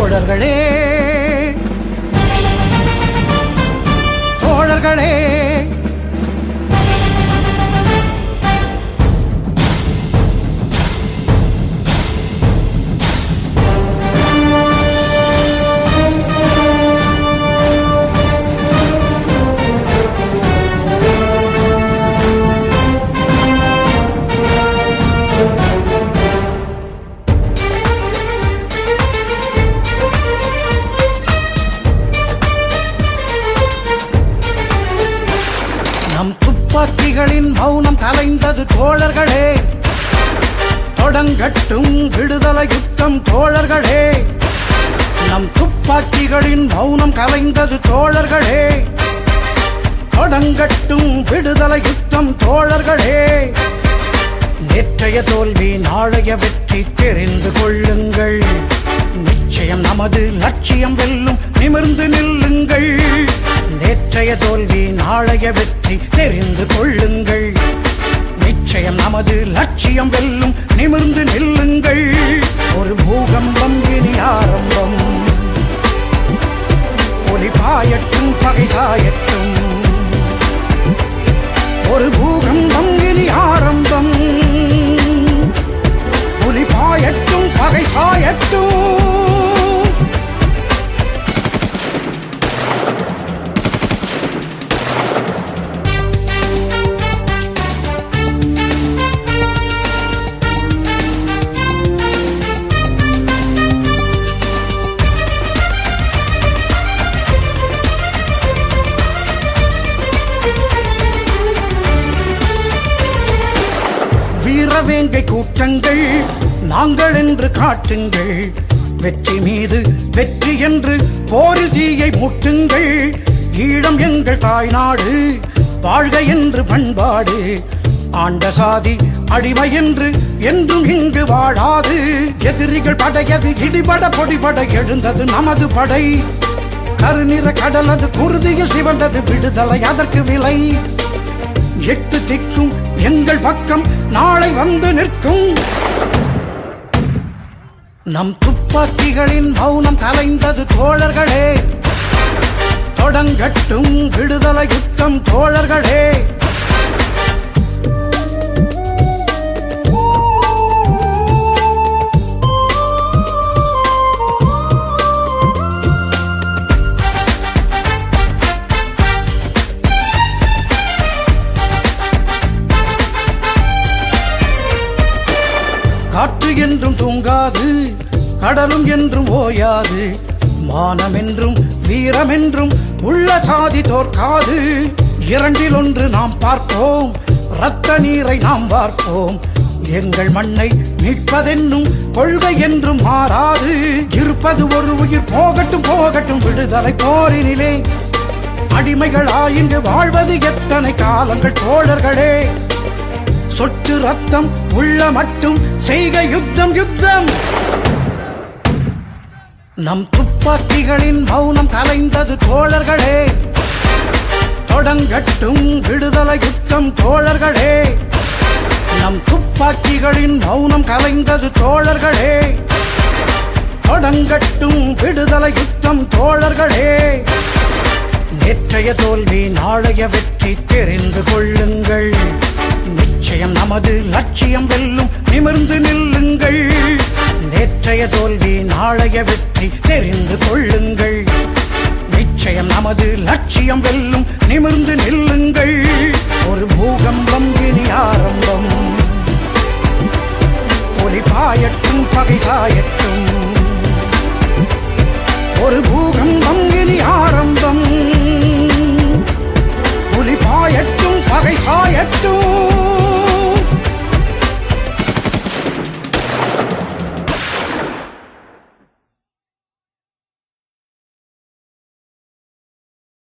தோழர்களே தோழர்களே நம் துப்பாக்கிகளின் மௌனம் கலைந்தது தோழர்களே தொடங்கட்டும் விடுதலை யுத்தம் தோழர்களே நம் துப்பாக்கிகளின் மௌனம் கலைந்தது தோழர்களே தொடங்கட்டும் விடுதலை யுத்தம் தோழர்களே நேற்றைய தோல்வி நாளைய வெற்றி தெரிந்து கொள்ளுங்கள் நிச்சயம் நமது லட்சியம் வெல்லும் நிமிர்ந்து நில்லுங்கள் நேற்றைய தோல்வி நாளைய வெற்றி தெரிந்து கொள்ளுங்கள் நிச்சயம் நமது லட்சியம் வெல்லும் நிமிர்ந்து நில்லுங்கள் ஒரு பூகம்பம் இனி ஆரம்பம் ஒலி பாயட்டும் பகை சாயட்டும் ஒரு பூகம்பம் இனி ஆரம்பம் புலி பாயட்டும் பகை சாயட்டும் வீரவேங்கை கூட்டங்கள் நாங்கள் என்று காட்டுங்கள் வெற்றி மீது வெற்றி என்று போரில் தீயை முட்டுங்கள் ஈழம் எங்கள் தாய்நாடு வாழ்க என்று பண்பாடு ஆண்ட சாதி அடிமை என்று என்றும் இங்கு வாழாது எதிரிகள் படையது இடிபட பொடிபட எழுந்தது நமது படை கருநிற கடலது குருதியில் சிவந்தது விடுதலை அதற்கு விலை எட்டு திக்கும் எங்கள் பக்கம் நாளை வந்து நிற்கும் நம் துப்பாக்கிகளின் மௌனம் கலைந்தது தோழர்களே தொடங்கட்டும் விடுதலை யுத்தம் தோழர்களே காற்று என்றும் தூங்காது கடலும் என்றும் ஓயாது மானம் என்றும் வீரம் என்றும் உள்ள சாதி தோற்காது இரண்டில் ஒன்று நாம் பார்ப்போம் இரத்த நீரை நாம் பார்ப்போம் எங்கள் மண்ணை மீட்பதென்னும் கொள்கை என்றும் மாறாது இருப்பது ஒரு உயிர் போகட்டும் போகட்டும் விடுதலை போரினிலே அடிமைகளா இங்கு வாழ்வது எத்தனை காலங்கள் தோழர்களே சொட்டு ரத்தம் உள்ள மட்டும் செய்க யுத்தம் யுத்தம் நம் துப்பாக்கிகளின் மௌனம் கலைந்தது தோழர்களே தொடங்கட்டும் விடுதலை யுத்தம் தோழர்களே நம் துப்பாக்கிகளின் மௌனம் கலைந்தது தோழர்களே தொடங்கட்டும் விடுதலை யுத்தம் தோழர்களே நேற்றைய தோல்வி நாளைய வெற்றி தெரிந்து கொள்ளுங்கள் நிச்சயம் நமது லட்சியம் வெல்லும் நிமிர்ந்து நில்லுங்கள் நேற்றைய தோல்வி நாளைய வெற்றி தெரிந்து கொள்ளுங்கள் நிச்சயம் நமது லட்சியம் வெல்லும் நிமிர்ந்து நில்லுங்கள் ஒரு பூகம்பம் இனி ஆரம்பம் ஒலி பாயட்டும் பகை சாயட்டும் ஒரு பூ